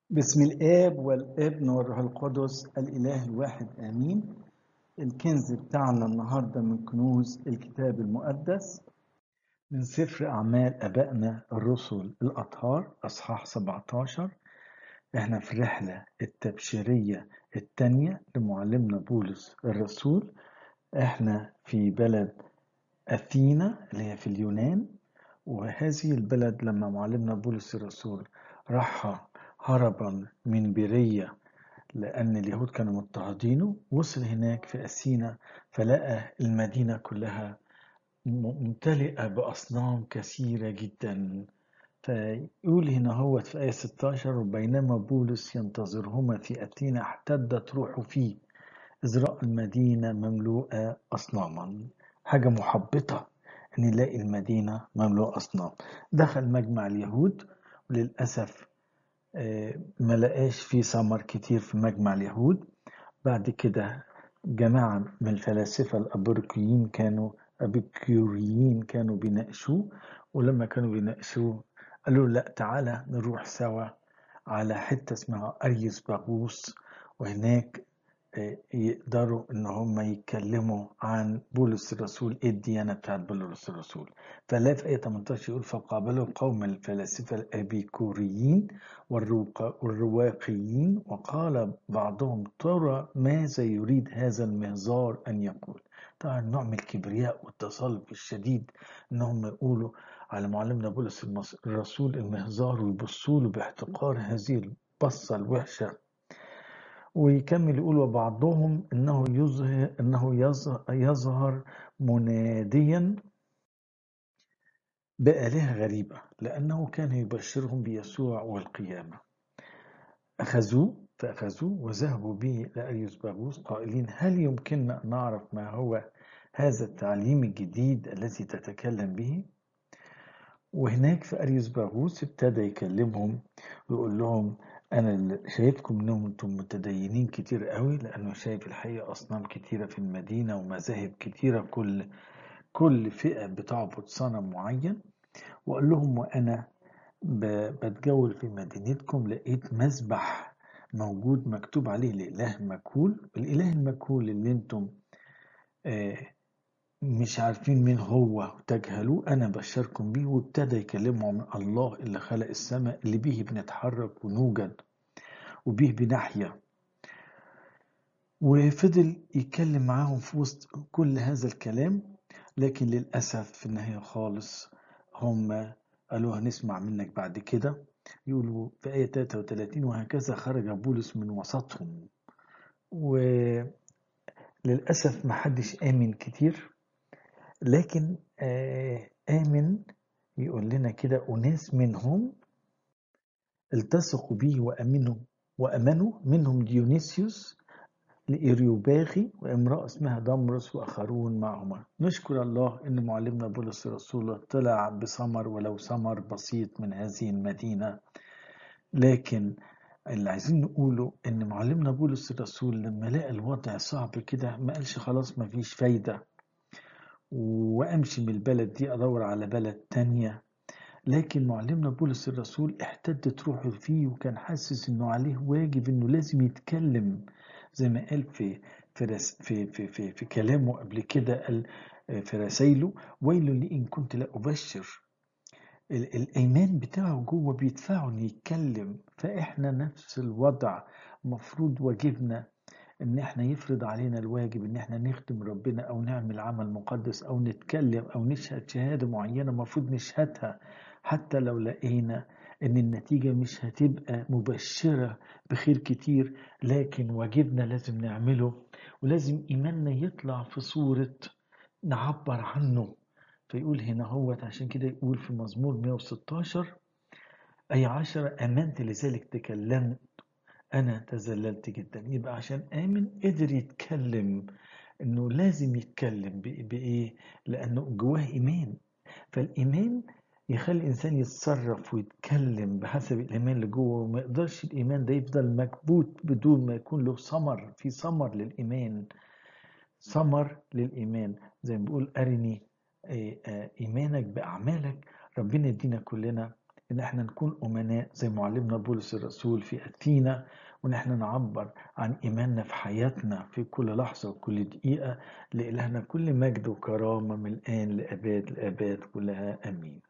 بسم الآب والابن والروح القدس الإله الواحد آمين الكنز بتاعنا النهاردة من كنوز الكتاب المقدس من سفر أعمال أبائنا الرسل الأطهار أصحاح 17 إحنا في الرحلة التبشيرية الثانية لمعلمنا بولس الرسول إحنا في بلد أثينا اللي هي في اليونان وهذه البلد لما معلمنا بولس الرسول راحها هربا من بيرية لأن اليهود كانوا مضطهدينه وصل هناك في أثينا فلقى المدينة كلها ممتلئة بأصنام كثيرة جدا فيقول هنا هو في آية 16 وبينما بولس ينتظرهما في أثينا احتدت روحه فيه إذ رأى المدينة مملوءة أصناما حاجة محبطة أن يلاقي المدينة مملوءة أصنام دخل مجمع اليهود وللأسف ما لقاش في ثمر كتير في مجمع اليهود بعد كده جماعة من الفلاسفة الأبركيين كانوا أبيكيوريين كانوا بيناقشوه ولما كانوا بيناقشوه قالوا لا تعالى نروح سوا على حتة اسمها أريس باغوس وهناك يقدروا ان هم يتكلموا عن بولس الرسول ايه الديانه بتاعت بولس الرسول فلا في ايه 18 يقول فقابلوا قوم الفلاسفه الابيكوريين والرواقيين وقال بعضهم ترى ماذا يريد هذا المهزار ان يقول طبعا نوع من الكبرياء والتصلب الشديد انهم يقولوا على معلمنا بولس الرسول المهزار ويبصوا له باحتقار هذه البصه الوحشه ويكمل يقول وبعضهم انه يظهر انه يظهر مناديا بآلهة غريبة لأنه كان يبشرهم بيسوع والقيامة أخذوه فأخذوه وذهبوا به لأريوس باغوس قائلين هل يمكننا أن نعرف ما هو هذا التعليم الجديد الذي تتكلم به وهناك في أريوس باغوس ابتدى يكلمهم ويقول لهم انا شايفكم انهم انتم متدينين كتير قوي لانه شايف الحقيقه اصنام كتيره في المدينه ومذاهب كتيره كل كل فئه بتعبد صنم معين وقال لهم وانا بتجول في مدينتكم لقيت مذبح موجود مكتوب عليه الاله مكهول الاله المكهول اللي انتم آه مش عارفين مين هو وتجهلوه انا بشركم بيه وابتدى يكلمهم عن الله اللي خلق السماء اللي بيه بنتحرك ونوجد وبيه بنحيا وفضل يتكلم معاهم في وسط كل هذا الكلام لكن للأسف في النهاية خالص هم قالوا هنسمع منك بعد كده يقولوا في آية 33 وهكذا خرج بولس من وسطهم وللأسف ما حدش آمن كتير لكن آمن يقول لنا كده أناس منهم التصقوا به وأمنوا وأمنوا منهم ديونيسيوس لإريوباغي وامرأة اسمها دمرس وآخرون معهما نشكر الله أن معلمنا بولس الرسول طلع بثمر ولو ثمر بسيط من هذه المدينة لكن اللي عايزين نقوله ان معلمنا بولس الرسول لما لقى الوضع صعب كده ما قالش خلاص ما فيش فايده وامشي من البلد دي ادور على بلد تانية لكن معلمنا بولس الرسول احتدت روحه فيه وكان حاسس انه عليه واجب انه لازم يتكلم زي ما قال في في في في, في, في كلامه قبل كده قال في رسايله ويل لي ان كنت لا ابشر الايمان بتاعه جوه بيدفعه انه يتكلم فاحنا نفس الوضع مفروض واجبنا ان احنا يفرض علينا الواجب ان احنا نخدم ربنا او نعمل عمل مقدس او نتكلم او نشهد شهاده معينه المفروض نشهدها حتى لو لقينا ان النتيجه مش هتبقى مبشره بخير كتير لكن واجبنا لازم نعمله ولازم ايماننا يطلع في صوره نعبر عنه فيقول هنا هو عشان كده يقول في مزمور 116 أي عشرة آمنت لذلك تكلمت أنا تذللت جدا يبقى عشان آمن قدر يتكلم إنه لازم يتكلم بإيه؟ لأنه جواه إيمان فالإيمان يخلي الإنسان يتصرف ويتكلم بحسب الإيمان اللي جوه وما يقدرش الإيمان ده يفضل مكبوت بدون ما يكون له ثمر في ثمر للإيمان ثمر للإيمان زي ما بيقول أرني إيمانك بأعمالك ربنا يدينا كلنا إن احنا نكون أمناء زي معلمنا بولس الرسول في أثينا وإن احنا نعبر عن إيماننا في حياتنا في كل لحظة وكل دقيقة لإلهنا كل مجد وكرامة من الآن لأباد الآباد كلها آمين